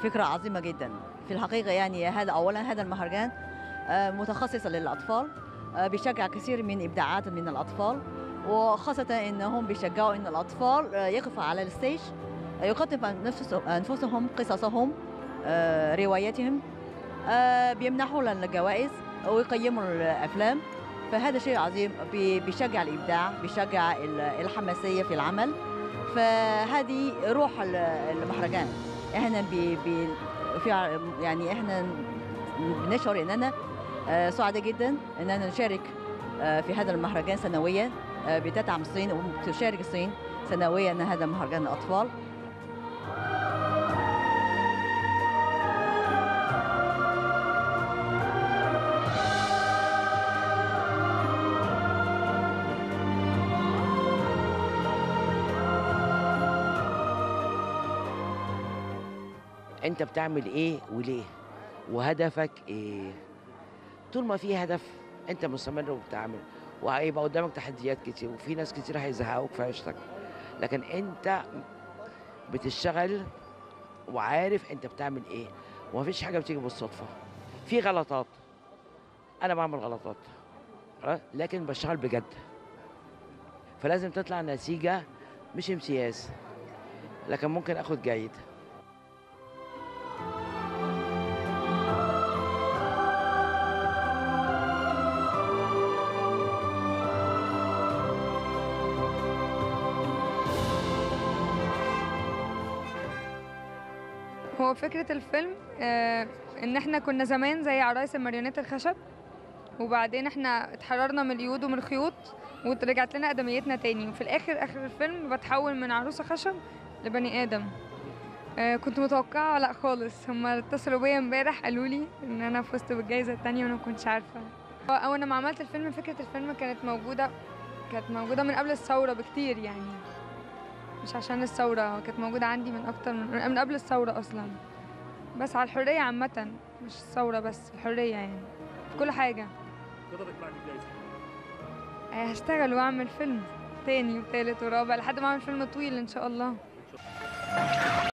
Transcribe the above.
فكرة عظيمة جدا في الحقيقة يعني هذا أولا هذا المهرجان آه، متخصص للأطفال آه، بيشجع كثير من إبداعات من الأطفال وخاصة إنهم بيشجعوا إن الأطفال آه، يقفوا على الستيج آه، يقدموا نفسهم- أنفسهم قصصهم آه، رواياتهم آه، بيمنحوا لنا الجوائز ويقيموا الأفلام فهذا شيء عظيم بي- بيشجع الإبداع بيشجع ال- الحماسية في العمل فهذه روح ال- المهرجان احنا بي بي في ع- يعني احنا بنشعر اننا آه، سعداء جدا اننا نشارك آه، في هذا المهرجان سنويا آه، بتدعم الصين وتشارك الصين سنويا هذا مهرجان الاطفال انت بتعمل ايه وليه وهدفك ايه طول ما في هدف انت مستمر وبتعمل وهيبقى قدامك تحديات كتير وفي ناس كتير هيزهقوك في عيشتك لكن انت بتشتغل وعارف انت بتعمل ايه ومفيش حاجه بتيجي بالصدفه في غلطات انا بعمل غلطات خلاص؟ لكن بشتغل بجد فلازم تطلع نتيجه مش امتياز لكن ممكن اخد جيد هو فكرة الفيلم آه إن إحنا كنا زمان زي عرايس الماريونيت الخشب وبعدين إحنا اتحررنا من اليود ومن الخيوط ورجعت لنا آدميتنا تاني وفي الآخر آخر الفيلم بتحول من عروسة خشب لبني آدم آه كنت متوقعة لا خالص هما اتصلوا بيا امبارح قالوا لي إن أنا فزت بالجايزة التانية وأنا مكنتش عارفة أو أنا ما عملت الفيلم فكرة الفيلم كانت موجودة كانت موجودة من قبل الثورة بكتير يعني مش عشان الثورة كانت موجودة عندي من أكتر من, من قبل الثورة أصلا بس على الحرية عامة مش الثورة بس الحرية يعني في كل حاجة خططك بعد الجايزه آه، هشتغل وأعمل فيلم تاني وتالت ورابع لحد ما أعمل فيلم طويل إن شاء الله